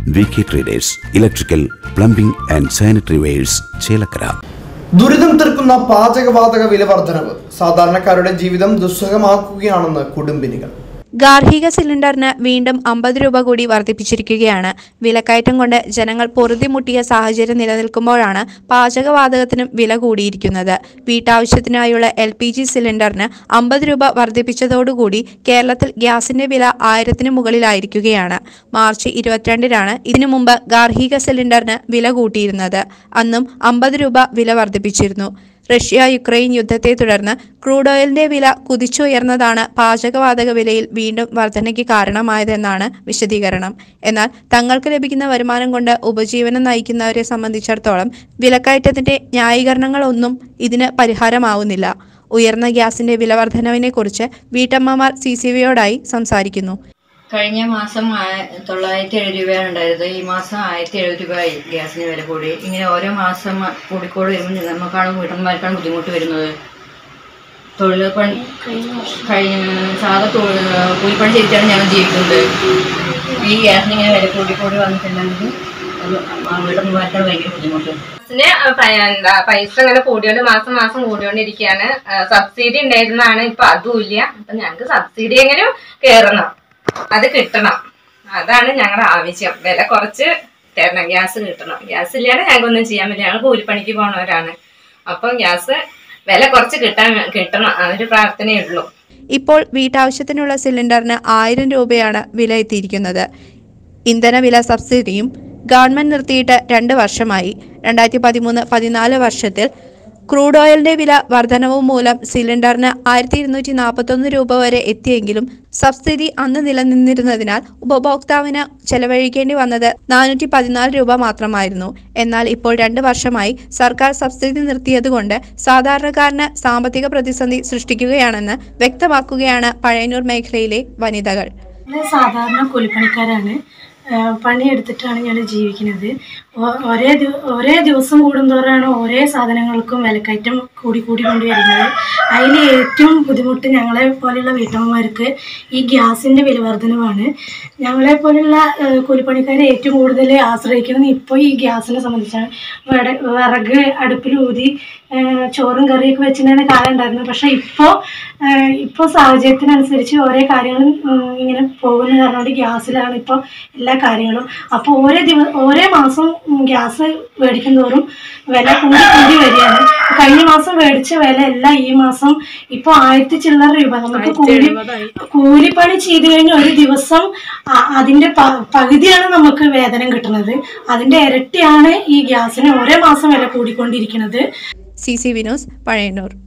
V K traders electrical plumbing and sanitary wares Chelakkara ദുരിതം തീർക്കുന്ന പാചകവാതക വില വർധനവ് സാധാരണക്കാരുടെ ജീവിതം ദുസ്സഹമാക്കുകയാണെന്ന് കുടുംബിനികൾ ഗാർഹിക സിലിണ്ടറിന് വീണ്ടും അമ്പത് രൂപ കൂടി വർദ്ധിപ്പിച്ചിരിക്കുകയാണ് വിലക്കയറ്റം കൊണ്ട് ജനങ്ങൾ പൊറുതിമുട്ടിയ സാഹചര്യം നിലനിൽക്കുമ്പോഴാണ് പാചകവാതകത്തിനും വില കൂടിയിരിക്കുന്നത് വീട്ടാവശ്യത്തിനായുള്ള എൽ പി ജി സിലിണ്ടറിന് അമ്പത് രൂപ വർദ്ധിപ്പിച്ചതോടുകൂടി കേരളത്തിൽ ഗ്യാസിന്റെ വില ആയിരത്തിന് മുകളിലായിരിക്കുകയാണ് മാർച്ച് ഇരുപത്തിരണ്ടിനാണ് ഇതിനു മുമ്പ് ഗാർഹിക സിലിണ്ടറിന് വില കൂട്ടിയിരുന്നത് അന്നും അമ്പത് രൂപ വില വർദ്ധിപ്പിച്ചിരുന്നു റഷ്യ യുക്രൈൻ യുദ്ധത്തെ തുടർന്ന് ക്രൂഡ് ഓയിലിന്റെ വില കുതിച്ചുയർന്നതാണ് പാചകവാതക വിലയിൽ വീണ്ടും വർധനയ്ക്ക് കാരണമായതെന്നാണ് വിശദീകരണം എന്നാൽ തങ്ങൾക്ക് ലഭിക്കുന്ന വരുമാനം കൊണ്ട് ഉപജീവനം നയിക്കുന്നവരെ സംബന്ധിച്ചിടത്തോളം വിലക്കയറ്റത്തിന്റെ ന്യായീകരണങ്ങളൊന്നും ഇതിന് പരിഹാരമാവുന്നില്ല ഉയർന്ന ഗ്യാസിന്റെ വില വർധനവിനെക്കുറിച്ച് വീട്ടമ്മമാർ സി സി വിയോടായി സംസാരിക്കുന്നു കഴിഞ്ഞ മാസം ആയ- തൊള്ളായിരത്തി എഴുപത് രൂപയാണ് ഉണ്ടായിരുന്നത് ഈ മാസം ആയിരത്തി എഴുപത് രൂപയായി ഗ്യാസിന് വില കൂടി ഇങ്ങനെ ഓരോ മാസം കൂടിക്കൂടി വരുമ്പോൾ നമുക്കാണ് വീട്ടമ്മമാർക്കാണ് ബുദ്ധിമുട്ട് വരുന്നത് തൊഴിൽ പണി കഴിഞ്ഞ സാധാ തൊഴിൽ കൂലിപ്പണി ചെയ്തിട്ടാണ് ഞങ്ങൾ ജീവിക്കുന്നത് ഈ ഗ്യാസിന് ഇങ്ങനെ വില കൂടിക്കൂടി വന്നിട്ടുണ്ടെങ്കിൽ അത് ആ വീട്ടമ്മമാർക്കാണ് ഭയങ്കര ബുദ്ധിമുട്ട് ഗ്യാസിന് പ- എന്താ പൈസ ഇങ്ങനെ കൂടിയോണ്ട് മാസം മാസം കൂടിയോണ്ടിരിക്കുകയാണ് ആ, സബ്സിഡി ഉണ്ടായിരുന്നതാണ് ഇപ്പൊ അതും ഇല്ല അപ്പൊ ഞങ്ങക്ക് സബ്സിഡി എങ്ങനെയും കേറണം അത് കിട്ടണം അതാണ് ഞങ്ങളുടെ ആവശ്യം വില കുറച്ച് തരണം ഗ്യാസ് കിട്ടണം ഗ്യാസ് ഇല്ലാതെ ഞങ്ങൾക്കൊന്നും ചെയ്യാൻ പറ്റില്ല ഞങ്ങൾ കൂലിപ്പണിക്ക് പോണവരാണ് അപ്പം ഗ്യാസ് വില കുറച്ച് കിട്ടാൻ കിട്ടണം ആ ഒരു പ്രാർത്ഥനയേ ഉള്ളൂ ഇപ്പോൾ വീട്ടാവശ്യത്തിനുള്ള സിലിണ്ടറിന് ആയിരം രൂപയാണ് വില എത്തിയിരിക്കുന്നത് ഇന്ധന വില സബ്സിഡിയും ഗവൺമെന്റ് നിർത്തിയിട്ട് രണ്ട് വർഷമായി രണ്ടായിരത്തി പതിമൂന്ന് പതിനാല് വർഷത്തിൽ ക്രൂഡ് ഓയിലിന്റെ വില വർധനവും മൂലം സിലിണ്ടറിന് ആയിരത്തി ഇരുന്നൂറ്റി നാൽപ്പത്തൊന്ന് രൂപ വരെ എത്തിയെങ്കിലും സബ്സിഡി അന്ന് നിലനിന്നിരുന്നതിനാൽ ഉപഭോക്താവിന് ചെലവഴിക്കേണ്ടി വന്നത് നാനൂറ്റി പതിനാല് രൂപ മാത്രമായിരുന്നു എന്നാൽ ഇപ്പോൾ രണ്ട് വർഷമായി സർക്കാർ സബ്സിഡി നിർത്തിയതുകൊണ്ട് സാധാരണക്കാരന് സാമ്പത്തിക പ്രതിസന്ധി സൃഷ്ടിക്കുകയാണെന്ന് വ്യക്തമാക്കുകയാണ് പഴയന്നൂർ മേഖലയിലെ വനിതകൾ ഞാൻ സാധാരണ കൂലിപ്പണിക്കാരാണ് ആ, പണിയെടുത്തിട്ടാണ് ഞാൻ ജീവിക്കുന്നത് ഒ- ഒരേ ദിവ- ഒരേ ദിവസം കൂടുന്തോറാണ് ഓരോ സാധനങ്ങൾക്കും വിലക്കയറ്റം കൂടി കൂടി കൊണ്ടുവരുന്നത് അതിൽ ഏറ്റവും ബുദ്ധിമുട്ട് ഞങ്ങളെ പോലെയുള്ള വീട്ടമ്മമാർക്ക് ഈ ഗ്യാസിൻ്റെ വില വർധനവാണ് ഞങ്ങളെ പോലെയുള്ള ആ, കൂലിപ്പണിക്കാരെ ഏറ്റവും കൂടുതൽ ആശ്രയിക്കുന്നത് ഇപ്പോൾ ഈ ഗ്യാസിനെ സംബന്ധിച്ചാണ് വട വിറക് അടുപ്പിൽ ഊതി ആ, ചോറും കറിയൊക്കെ വെച്ചിട്ടാണ് കാലം ഉണ്ടായിരുന്നത് പക്ഷേ ഇപ്പോൾ ഇപ്പോൾ സാഹചര്യത്തിനനുസരിച്ച് ഓരോ കാര്യങ്ങളും ഉം, ഇങ്ങനെ പോകുന്ന കാരണം കൊണ്ട് ഗ്യാസിലാണ് ഇപ്പോൾ എല്ലാ കാര്യങ്ങളും അപ്പോൾ ഓരോ ദിവസം ഓരോ മാസം ഉം, ഗ്യാസ് മേടിക്കും തോറും വില കൂടി കൂടി വരികയാണ് കഴിഞ്ഞ മാസം മേടിച്ച വില അല്ല ഈ മാസം ഇപ്പോൾ ആയിരത്തി ചില്ലറ രൂപ നമുക്ക് കൂലി കൂലിപ്പണി ചെയ്ത് കഴിഞ്ഞാൽ ഒരു ദിവസം അ- അതിന്റെ പ- പകുതിയാണ് നമുക്ക് വേതനം കിട്ടുന്നത് അതിന്റെ ഇരട്ടിയാണ് ഈ ഗ്യാസിന് ഓരോ മാസം വില കൂടിക്കൊണ്ടിരിക്കുന്നത് സി സി വിനോസ് പഴയന്നൂർ